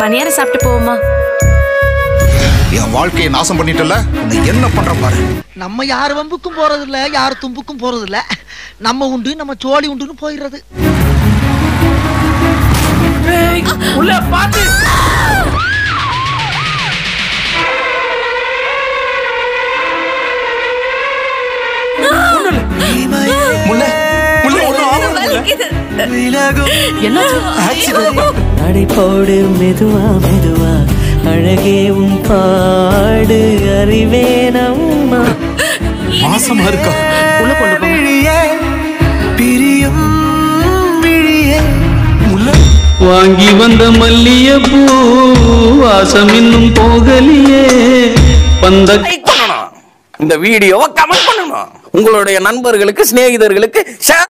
பணியாரம் சாப்பிட்டு போவோமா என் வாழ்க்கையை நாசம் பண்ணிட்டல உன்னை என்ன பண்ற பாரு நம்ம யார் வம்புக்கும் போறது இல்ல யார் தும்புக்கும் போறது இல்ல நம்ம உண்டு நம்ம சோழி உண்டுன்னு போயிடுறது உள்ள பாத்து முல்லை முல்லை ஒண்ணும் ஆகாது முல்லை. நடை போடு மெதுவா மெதுவா அழகே உன் பாடு அறிவே நம்மா மாசமா இருக்கா உள்ள கொண்டு போ பிரியும் விழியே முல்லை வாங்கி வந்த மல்லிகைப்பூ வாசம் இன்னும் போகலியே பந்த லைக் பண்ணணும் இந்த வீடியோவை கமெண்ட் பண்ணணும் உங்களுடைய நண்பர்களுக்கு சிநேகிதர்களுக்கு ஷேர்